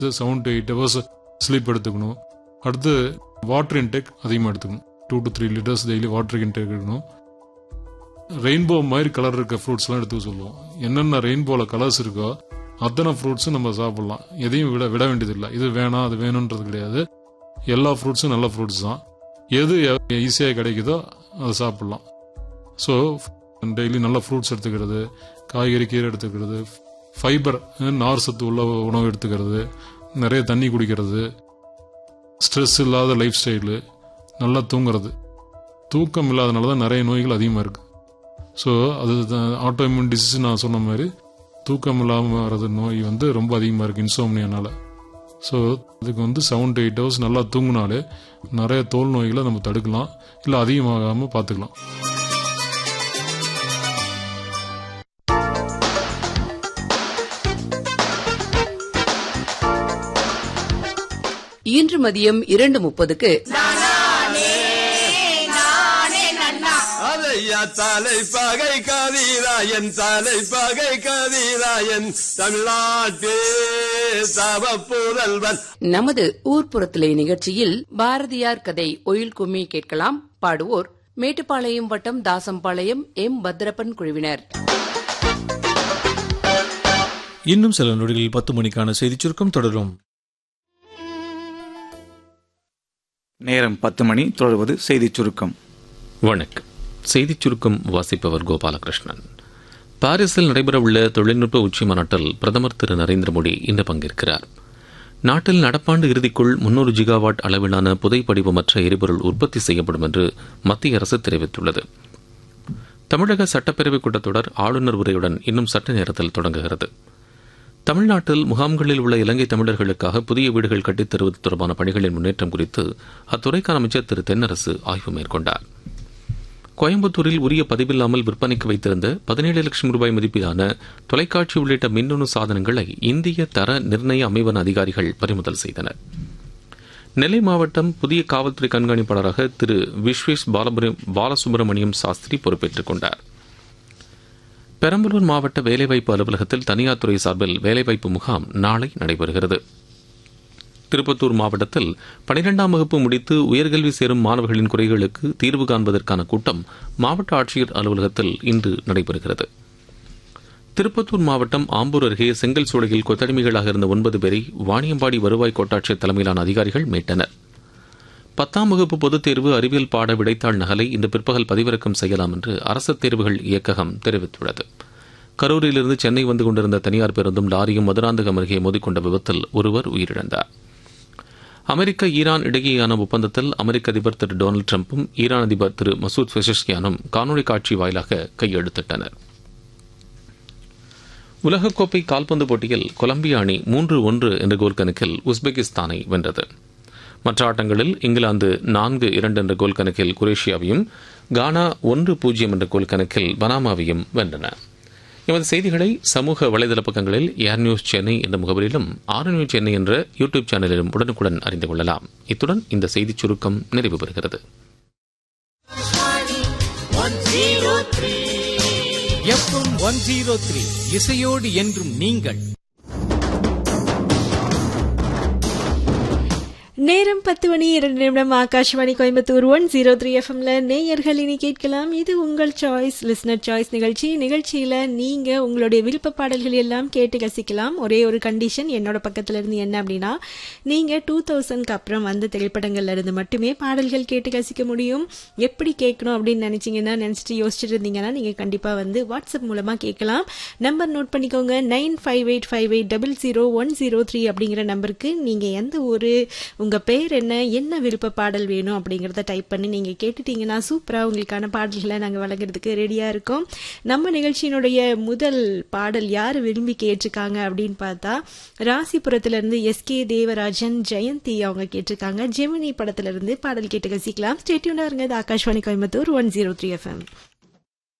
seven to eight hours sleep எடுத்துக்கணும் அடுத்து water intake அதிகமாக எடுத்துக்கணும் two to three litres daily water intake எடுக்கணும் ரெயின்போ மாதிரி கலர் இருக்க ஃப்ரூட்ஸ்லாம் எடுத்துக்க சொல்லுவோம் என்னென்ன ரெயின்போவில் கலர்ஸ் இருக்கோ அத்தனை ஃப்ரூட்ஸும் நம்ம சாப்பிடலாம் எதையும் விட விட வேண்டியதில்லை இது வேணாம் அது வேணுன்றது கிடையாது எல்லா ஃப்ரூட்ஸும் நல்ல ஃப்ரூட்ஸ் தான் எது ஈஸியாக கிடைக்குதோ அதை சாப்பிடலாம் ஸோ டெய்லி நல்ல ஃப்ரூட்ஸ் எடுத்துக்கிறது காய்கறி கீரை எடுத்துக்கிறது ஃபைபர் நார் சத்து உள்ள உணவு எடுத்துக்கிறது நிறைய தண்ணி குடிக்கிறது ஸ்ட்ரெஸ் இல்லாத லைஃப் ஸ்டைலு நல்லா தூங்குறது தூக்கம் இல்லாதனால தான் நிறைய நோய்கள் அதிகமாக இருக்குது ஸோ அது ஆட்டோ இம்யூன் டிசீஸ் நான் சொன்ன மாதிரி தூக்கம் இல்லாமல் வர்றது நோய் வந்து ரொம்ப அதிகமாக இருக்குது இன்சோம்னியனால ஸோ இதுக்கு வந்து செவன் டு எயிட் ஹவர்ஸ் நல்லா தூங்கினாலே நிறைய தோல் நோய்களை நம்ம தடுக்கலாம் இல்லை அதிகமாகாமல் பார்த்துக்கலாம் இன்று மதியம் இரண்டு முப்பதுக்கு அதையா தலை பகை கதிராயன் தலை பகை கதிராயன் தமிழ்நாட்டே தவ புதல்வன் நமது ஊர்ப்புறத்திலே நிகழ்ச்சியில் பாரதியார் கதை ஒயில் கும்மி கேட்கலாம் பாடுவோர் மேட்டுப்பாளையம் வட்டம் தாசம்பாளையம் எம் பத்ரப்பன் குழுவினர் இன்னும் சில நொடிகளில் பத்து மணிக்கான செய்திச் சுருக்கம் தொடரும் நேரம் பத்து மணி தொடர்வது செய்திச் சுருக்கம் வணக்கம் செய்திச் சுருக்கம் வாசிப்பவர் கோபாலகிருஷ்ணன் பாரிஸில் நடைபெறவுள்ள தொழில்நுட்ப உச்சி மாநாட்டில் பிரதமர் திரு நரேந்திர மோடி இன்று பங்கேற்கிறார் நாட்டில் நடப்பாண்டு இறுதிக்குள் முன்னூறு ஜிகாவாட் அளவிலான புதை படிவமற்ற எரிபொருள் உற்பத்தி செய்யப்படும் என்று மத்திய அரசு தெரிவித்துள்ளது தமிழக சட்டப்பேரவைக் கூட்டத்தொடர் ஆளுநர் உரையுடன் இன்னும் சட்ட நேரத்தில் தொடங்குகிறது தமிழ்நாட்டில் முகாம்களில் உள்ள இலங்கை தமிழர்களுக்காக புதிய வீடுகள் கட்டித் தருவது தொடர்பான பணிகளின் முன்னேற்றம் குறித்து அத்துறைக்கான அமைச்சர் திரு தென்னரசு ஆய்வு மேற்கொண்டார் கோயம்புத்தூரில் உரிய பதிவில்லாமல் விற்பனைக்கு வைத்திருந்த பதினேழு லட்சம் ரூபாய் மதிப்பிலான தொலைக்காட்சி உள்ளிட்ட மின்னணு சாதனங்களை இந்திய தர நிர்ணய அமைவன அதிகாரிகள் பறிமுதல் செய்தனர் நெல்லை மாவட்டம் புதிய காவல்துறை கண்காணிப்பாளராக திரு விஸ்வேஷ் பாலசுப்ரமணியம் சாஸ்திரி பொறுப்பேற்றுக் கொண்டார் பெரம்பலூர் மாவட்ட வேலைவாய்ப்பு அலுவலகத்தில் தனியார் துறை சார்பில் வேலைவாய்ப்பு முகாம் நாளை நடைபெறுகிறது திருப்பத்தூர் மாவட்டத்தில் பனிரெண்டாம் வகுப்பு முடித்து உயர்கல்வி சேரும் மாணவர்களின் குறைகளுக்கு தீர்வு காண்பதற்கான கூட்டம் மாவட்ட ஆட்சியர் அலுவலகத்தில் இன்று நடைபெறுகிறது திருப்பத்தூர் மாவட்டம் ஆம்பூர் அருகே செங்கல் சூளையில் கொத்தடிமைகளாக இருந்த ஒன்பது பேரை வாணியம்பாடி வருவாய் கோட்டாட்சியர் தலைமையிலான அதிகாரிகள் மீட்டனர் பத்தாம் வகுப்பு பொதுத் தேர்வு அறிவியல் பாட விடைத்தாள் நகலை இன்று பிற்பகல் பதிவிறக்கம் செய்யலாம் என்று அரசு தேர்வுகள் இயக்ககம் தெரிவித்துள்ளது கரூரிலிருந்து சென்னை வந்து கொண்டிருந்த தனியார் பேருந்தும் லாரியும் மதுராந்தகம் அருகே மோதிக்கொண்ட விபத்தில் ஒருவர் உயிரிழந்தார் அமெரிக்க ஈரான் இடையேயான ஒப்பந்தத்தில் அமெரிக்க அதிபர் திரு டொனால்டு டிரம்பும் ஈரான் அதிபர் திரு மசூத் பெஷஷ்கியானும் காணொலி காட்சி வாயிலாக கையெழுத்திட்டனர் உலகக்கோப்பை கால்பந்து போட்டியில் கொலம்பியா அணி மூன்று ஒன்று என்ற கோல் கணக்கில் உஸ்பெகிஸ்தானை வென்றது மற்ற ஆட்டங்களில் இங்கிலாந்து நான்கு இரண்டு என்ற கோல் கணக்கில் குரேஷியாவையும் கானா ஒன்று பூஜ்ஜியம் என்ற கோல் கணக்கில் பனாமாவையும் வென்றன எமது செய்திகளை சமூக வலைதள பக்கங்களில் ஏர் நியூஸ் சென்னை என்ற முகவரியிலும் ஆர் நியூஸ் சென்னை என்ற யூடியூப் சேனலிலும் உடனுக்குடன் அறிந்து கொள்ளலாம் இத்துடன் இந்த செய்திச் சுருக்கம் நிறைவு பெறுகிறது எஃப்எம் ஒன் ஜீரோ த்ரீ இசையோடு என்றும் நீங்கள் நேரம் பத்து மணி இரண்டு நிமிடம் Akashvani Coimbatore one zero three எஃப்எம்ல நேயர்கள் இனி கேட்கலாம் இது உங்கள் சாய்ஸ் லிஸ்னர் சாய்ஸ் நிகழ்ச்சி நிகழ்ச்சியில நீங்க உங்களுடைய விருப்ப பாடல்கள் எல்லாம் கேட்டு ரசிக்கலாம் ஒரே ஒரு கண்டிஷன் என்னோட பக்கத்துல இருந்து என்ன அப்படின்னா நீங்க டூ தௌசண்ட்க்கு அப்புறம் வந்த திரைப்படங்கள்ல இருந்து மட்டுமே பாடல்கள் கேட்டு ரசிக்க முடியும் எப்படி கேட்கணும் அப்படின்னு நினைச்சீங்கன்னா நினைச்சிட்டு யோசிச்சுட்டு இருந்தீங்கன்னா நீங்க கண்டிப்பா வந்து வாட்ஸ்அப் மூலமா கேட்கலாம் நம்பர் நோட் பண்ணிக்கோங்க nine five eight five eight double zero one zero three அப்படிங்கிற நம்பருக்கு நீங்க எந்த ஒரு உங்க பேர் என்ன என்ன விருப்ப பாடல் வேணும் அப்படிங்கறத டைப் பண்ணி நீங்க கேட்டுட்டீங்கன்னா சூப்பரா உங்களுக்கான பாடல்களை நாங்க வழங்குறதுக்கு ரெடியா இருக்கோம் நம்ம நிகழ்ச்சியினுடைய முதல் பாடல் யார் விரும்பி கேட்டிருக்காங்க அப்படின்னு பார்த்தா ராசிபுரத்துல இருந்து எஸ் கே தேவராஜன் ஜெயந்தி அவங்க கேட்டிருக்காங்க ஜெமினி படத்துல இருந்து பாடல் கேட்டு ரசிக்கலாம் ஸ்டேட்யூனா இருங்க இது Akashvani Coimbatore one zero three FM